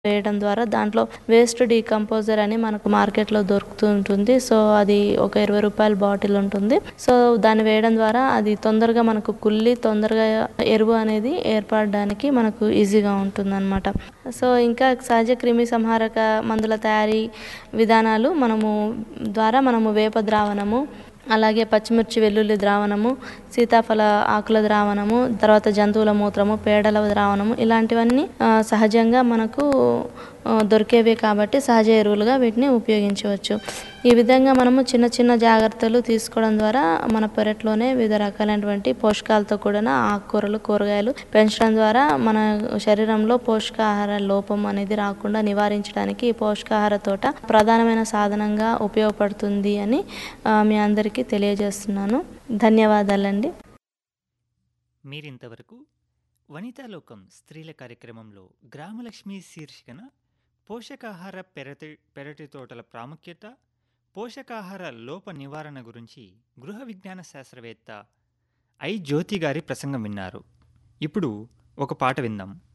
వేయడం ద్వారా దాంట్లో వేస్ట్ డీకంపోజర్ అని మనకు మార్కెట్లో దొరుకుతూ ఉంటుంది సో అది ఒక ఇరవై రూపాయల బాటిల్ ఉంటుంది సో దాన్ని వేయడం ద్వారా అది తొందరగా మనకు కుళ్ళి తొందరగా ఎరువు అనేది ఏర్పడడానికి మనకు ఈజీగా ఉంటుంది సో ఇంకా సహజ క్రిమి సంహారక మందుల తయారీ విధానాలు మనము ద్వారా మనము వేప ద్రావణము అలాగే పచ్చిమిర్చి వెల్లుల్లి ద్రావణము సీతాఫల ఆకుల ద్రావణము తర్వాత జంతువుల మూత్రము పేడల ద్రావణము ఇలాంటివన్నీ ఆ, సహజంగా మనకు ఆ, దొరికేవే కాబట్టి సహజ ఎరువులుగా వీటిని ఉపయోగించవచ్చు ఈ విధంగా మనము చిన్న చిన్న జాగ్రత్తలు తీసుకోవడం ద్వారా మన పెరట్లోనే వివిధ రకాలైనటువంటి పోషకాలతో కూడిన ఆకుకూరలు కూరగాయలు పెంచడం ద్వారా మన శరీరంలో పోషకాహార లోపం అనేది రాకుండా నివారించడానికి ఈ పోషకాహార తోట ప్రధానమైన సాధనంగా ఉపయోగపడుతుంది అని ఆ, మీ అందరికీ తెలియజేస్తున్నాను ధన్యవాదాలండి మీరింతవరకు వనితాలోకం స్త్రీల కార్యక్రమంలో గ్రామలక్ష్మి శీర్షికన పోషకాహార పెరటి పెరటి తోటల ప్రాముఖ్యత పోషకాహార లోప నివారణ గురించి గృహ విజ్ఞాన శాస్త్రవేత్త ఐ జ్యోతి గారి ప్రసంగం విన్నారు ఇప్పుడు ఒక పాట విందాం